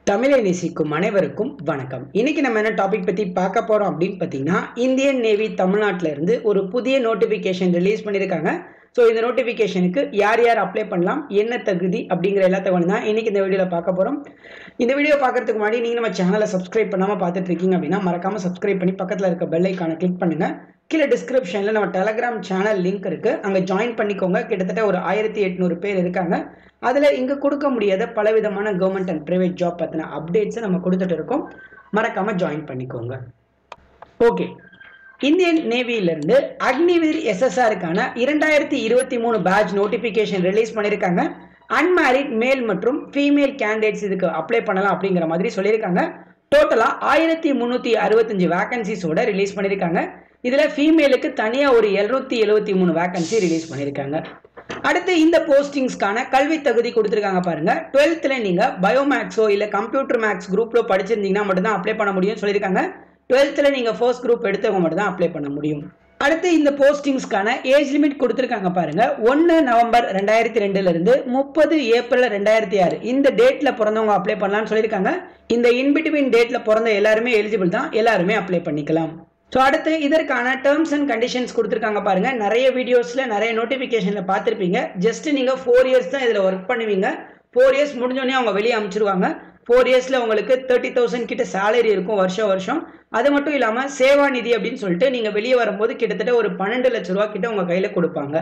தமிழை நேசிக்கும் அனைவருக்கும் வணக்கம் இன்னைக்கு நம்ம என்ன டாபிக் பத்தி பார்க்க போறோம் அப்படின்னு பார்த்தீங்கன்னா இந்தியன் நேவி தமிழ்நாட்டில இருந்து ஒரு புதிய நோட்டிபிகேஷன் ரிலீஸ் பண்ணியிருக்காங்க ஸோ இந்த நோட்டிஃபிகேஷனுக்கு யார் யார் அப்ளை பண்ணலாம் என்ன தகுதி அப்படிங்கிற எல்லா தகவலும் தான் இன்னைக்கு இந்த வீடியோவில் பார்க்க போகிறோம் இந்த வீடியோ பார்க்கறதுக்கு முன்னாடி நீங்கள் நம்ம சேனலை சப்ஸ்கிரைப் பண்ணாமல் பார்த்துட்டு இருக்கீங்க அப்படின்னா மறக்காம சப்ஸ்கிரைப் பண்ணி பக்கத்தில் இருக்க பெல் ஐக்கானை கிளிக் பண்ணுங்க கீழே டிஸ்கிரிப்ஷனில் நம்ம டெலகிராம் சேனல் லிங்க் இருக்குது அங்கே ஜாயின் பண்ணிக்கோங்க கிட்டத்தட்ட ஒரு ஆயிரத்தி எட்நூறு பேர் இருக்காங்க அதில் இங்கே கொடுக்க முடியாத பலவிதமான கவர்மெண்ட் அண்ட் ப்ரைவேட் ஜாப் பற்றின அப்டேட்ஸை நம்ம கொடுத்துட்டு இருக்கோம் மறக்காமல் ஜாயின் பண்ணிக்கோங்க ஓகே இந்தியன் நேவியிலிருந்து அக்னிவீர் எஸ்எஸ்ஆருக்கான இரண்டாயிரத்தி இருபத்தி மூணு பேட்ச் நோட்டிஃபிகேஷன் ரிலீஸ் பண்ணியிருக்காங்க அன்மேரிட் மேல் மற்றும் ஃபீமேல் கேண்டிடேட்ஸ் இதுக்கு அப்ளை பண்ணலாம் அப்படிங்கிற மாதிரி சொல்லியிருக்காங்க டோட்டலாக ஆயிரத்தி முந்நூற்றி அறுபத்தஞ்சு வேகன்சிஸோட ரிலீஸ் பண்ணியிருக்காங்க இதில் ஃபீமேலுக்கு தனியாக ஒரு எழுநூத்தி எழுபத்தி மூணு வேகன்சி ரிலீஸ் பண்ணியிருக்காங்க அடுத்து இந்த போஸ்டிங்ஸ்க்கான கல்வி தகுதி கொடுத்துருக்காங்க பாருங்க டுவெல்த்தில் நீங்கள் பயோமேக்ஸோ இல்லை கம்ப்யூட்டர் மேக்ஸ் குரூப்பில் படிச்சிருந்தீங்கன்னா மட்டும்தான் அப்ளை பண்ண முடியும்னு சொல்லியிருக்காங்க டுவெல்த்தில் நீங்கள் ஃபர்ஸ்ட் குரூப் எடுத்தவங்க மட்டும் தான் அப்ளை பண்ண முடியும் அடுத்து இந்த போஸ்டிங்ஸ்க்கான ஏஜ் லிமிட் கொடுத்துருக்காங்க பாருங்க ஒன்று நவம்பர் ரெண்டாயிரத்தி ரெண்டுல இருந்து முப்பது ஏப்ரல் ரெண்டாயிரத்தி ஆறு இந்த டேட்ல பிறந்தவங்க அப்ளை பண்ணலாம்னு சொல்லியிருக்காங்க இந்த இன்பிட்வீன் டேட்ல பிறந்த எல்லாருமே எலிஜிபிள் தான் எல்லாருமே அப்ளை பண்ணிக்கலாம் ஸோ அடுத்து இதற்கான டேர்ம்ஸ் அண்ட் கண்டிஷன்ஸ் கொடுத்துருக்காங்க பாருங்க நிறைய வீடியோஸில் நிறைய நோட்டிஃபிகேஷனில் பார்த்துருப்பீங்க ஜஸ்ட் நீங்கள் ஃபோர் இயர்ஸ் தான் இதில் ஒர்க் பண்ணுவீங்க ஃபோர் இயர்ஸ் முடிஞ்சோடனே அவங்க வெளியே அனுப்பிச்சிருவாங்க ஃபோர் இயர்ஸில் உங்களுக்கு தேர்ட்டி தௌசண்ட் கிட்ட சேலரி இருக்கும் வருஷம் வருஷம் அது மட்டும் இல்லாமல் சேவா நிதி அப்படின்னு சொல்லிட்டு நீங்கள் வெளியே வரும்போது கிட்டத்தட்ட ஒரு பன்னெண்டு லட்ச ரூபா கிட்ட உங்கள் கையில் கொடுப்பாங்க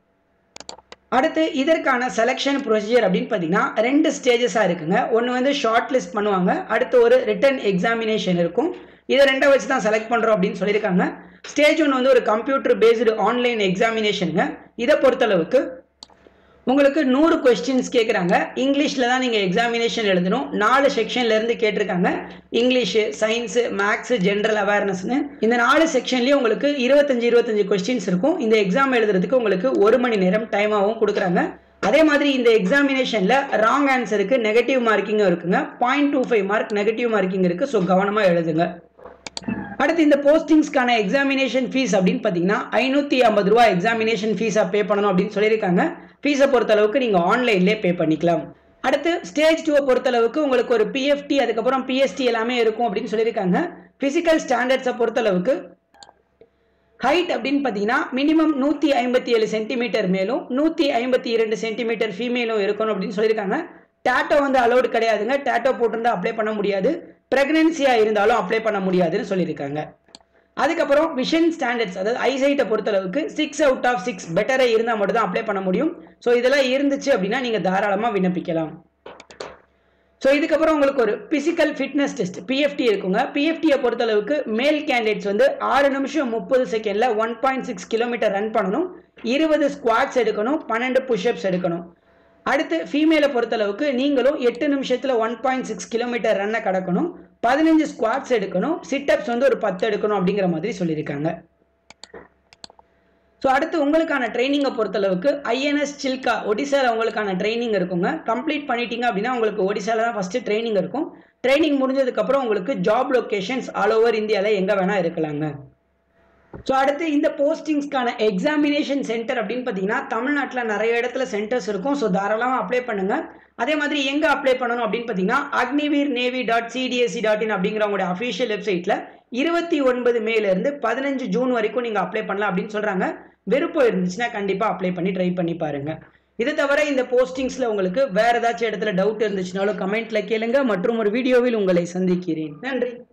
அடுத்து இதற்கான செலெக்ஷன் ப்ரொசீஜர் அப்படின்னு பார்த்தீங்கன்னா ரெண்டு ஸ்டேஜஸாக இருக்குங்க ஒன்று வந்து ஷார்ட் லிஸ்ட் பண்ணுவாங்க அடுத்து ஒரு ரிட்டன் எக்ஸாமினேஷன் இருக்கும் இதை ரெண்டை வச்சு தான் செலக்ட் பண்ணுறோம் அப்படின்னு சொல்லியிருக்காங்க ஸ்டேஜ் ஒன்று வந்து ஒரு கம்ப்யூட்டர் பேஸ்டு ஆன்லைன் எக்ஸாமினேஷனுங்க இதை பொறுத்தளவுக்கு உங்களுக்கு நூறு கொஸ்டின்ஸ் கேட்குறாங்க இங்கிலீஷில் தான் நீங்கள் எக்ஸாமினேஷன் எழுதணும் நாலு செக்ஷன்லேருந்து கேட்டிருக்காங்க இங்கிலீஷு சயின்ஸு மேக்ஸு ஜென்ரல் அவேர்னஸ்னு இந்த நாலு செக்ஷன்லேயும் உங்களுக்கு இருபத்தஞ்சு இருபத்தஞ்சு கொஸ்டின்ஸ் இருக்கும் இந்த எக்ஸாம் எழுதுறதுக்கு உங்களுக்கு ஒரு மணி நேரம் டைமாகவும் கொடுக்குறாங்க அதே மாதிரி இந்த எக்ஸாமினேஷனில் ராங் ஆன்சருக்கு நெகட்டிவ் மார்க்கிங்கும் இருக்குங்க point two five mark negative marking இருக்குது ஸோ கவனமாக எழுதுங்க அடுத்து இந்த போஸ்டிங்ஸ்க்கான எக்ஸாமினேஷன் ஃபீஸ் அப்படின்னு பார்த்தீங்கன்னா ஐநூற்றி ஐம்பது ரூபா எக்ஸாமினேஷன் ஃபீஸாக பே பண்ணணும் அப்படின்னு சொல்லியிருக்காங்க ஃபீஸை பொறுத்தளவுக்கு நீங்கள் ஆன்லைன்லேயே பே பண்ணிக்கலாம் அடுத்து ஸ்டேஜ் டூவை பொறுத்தளவுக்கு உங்களுக்கு ஒரு பிஎஃப்டி அதுக்கப்புறம் பிஎஸ்டி எல்லாமே இருக்கும் அப்படின்னு சொல்லியிருக்காங்க ஃபிசிக்கல் ஸ்டாண்டர்ட்ஸை பொறுத்தளவுக்கு ஹைட் அப்படின்னு பார்த்தீங்கன்னா மினிமம் நூற்றி ஐம்பத்தி ஏழு சென்டிமீட்டர் மேலும் நூற்றி ஐம்பத்தி இரண்டு சென்டிமீட்டர் ஃபீமேலும் இருக்கணும் அப்படின்னு சொல்லியிருக்காங்க டேட்டோ வந்து அலௌடு கிடையாதுங்க டேட்டோ போட்டிருந்தா அப்ளை பண்ண முடியாது ப்ரெக்னென்சியாக இருந்தாலும் அப்ளை பண்ண முடியாதுன்னு சொல்லியிருக்காங்க அதுக்கப்புறம் விஷன் ஸ்டாண்டர்ட்ஸ் அதாவது ஐசைட்டை பொறுத்தளவுக்கு சிக்ஸ் அவுட் ஆஃப் சிக்ஸ் பெட்டரே இருந்தால் மட்டும் தான் அப்ளை பண்ண முடியும் ஸோ இதெல்லாம் இருந்துச்சு அப்படின்னா நீங்கள் தாராளமாக விண்ணப்பிக்கலாம் ஸோ இதுக்கப்புறம் உங்களுக்கு ஒரு பிசிக்கல் ஃபிட்னஸ் டெஸ்ட் பிஎஃப்டி இருக்குங்க பிஎஃப்டியை பொறுத்தளவுக்கு மேல் கேண்டிடேட்ஸ் வந்து ஆறு நிமிஷம் முப்பது செகண்டில் one point six kilometre run பண்ணணும் இருபது ஸ்குவாட்ஸ் எடுக்கணும் பன்னெண்டு புஷ்அப்ஸ் எடுக்கணும் அடுத்து ஃபீமேலை பொறுத்தளவுக்கு நீங்களும் எட்டு நிமிஷத்தில் ஒன் பாயிண்ட் சிக்ஸ் கிலோமீட்டர் ரன்னை கடக்கணும் பதினஞ்சு ஸ்குவாட்ஸ் எடுக்கணும் சிட்டப்ஸ் வந்து ஒரு பத்து எடுக்கணும் அப்படிங்கிற மாதிரி சொல்லியிருக்காங்க ஸோ அடுத்து உங்களுக்கான ட்ரைனிங்கை பொறுத்தளவுக்கு ஐஎன்எஸ் சில்கா ஒடிசாவில் உங்களுக்கான ட்ரைனிங் இருக்குங்க கம்ப்ளீட் பண்ணிட்டீங்க அப்படின்னா உங்களுக்கு ஒடிசாவில் தான் ஃபஸ்ட்டு ட்ரைனிங் இருக்கும் ட்ரைனிங் முடிஞ்சதுக்கப்புறம் உங்களுக்கு ஜாப் லொக்கேஷன்ஸ் ஆல் ஓவர் இந்தியாவில் எங்கே வேணால் இருக்கலாங்க ஸோ அடுத்து இந்த போஸ்டிங்ஸ்க்கான எக்ஸாமினேஷன் சென்டர் அப்படின்னு பார்த்தீங்கன்னா தமிழ்நாட்டில் நிறைய இடத்துல சென்டர்ஸ் இருக்கும் ஸோ தாராளமாக அப்ளை பண்ணுங்க அதே மாதிரி எங்கே அப்ளை பண்ணணும் அப்படின்னு பார்த்தீங்கன்னா Agniveer navy dot CDSC dot in அப்படிங்கிறவங்களுடைய அஃபிஷியல் வெப்சைட்டில் இருபத்தி ஒன்பது மேலேருந்து பதினஞ்சு ஜூன் வரைக்கும் நீங்கள் அப்ளை பண்ணலாம் அப்படின்னு சொல்கிறாங்க விருப்பம் இருந்துச்சுன்னா கண்டிப்பாக அப்ளை பண்ணி ட்ரை பண்ணி பாருங்கள் இது தவிர இந்த போஸ்டிங்ஸில் உங்களுக்கு வேறு ஏதாச்சும் இடத்துல டவுட் இருந்துச்சுனாலும் கமெண்ட்டில் கேளுங்க மற்றும் ஒரு வீடியோவில் உங்களை சந்திக்கிறேன் நன்றி